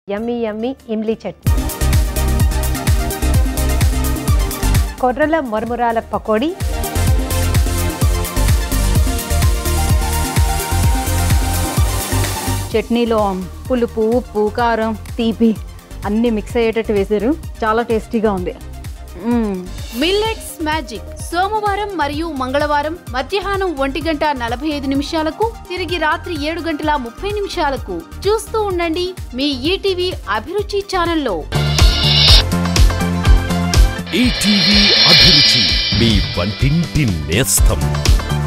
యమ్మీ యమ్మీ ఇమ్లీ చట్నీ కొర్రల మొరమురాల పకోడీ చట్నీలో పులుపు ఉప్పు కారం తీపి అన్నీ మిక్స్ అయ్యేటట్టు వేశారు చాలా టేస్టీగా ఉంది మ్మ్. మిల్లెట్స్ మ్యాజిక్ సోమవారం మరియు మంగళవారం మధ్యాహ్నం ఒంటి గంట నలభై ఐదు నిమిషాలకు తిరిగి రాత్రి ఏడు గంటల ముప్పై నిమిషాలకు చూస్తూ ఉండండి మీ ఈటీవీ అభిరుచి ఛానల్లో ఈటీవీ అభిరుచి మీ వంటింటి నేస్తం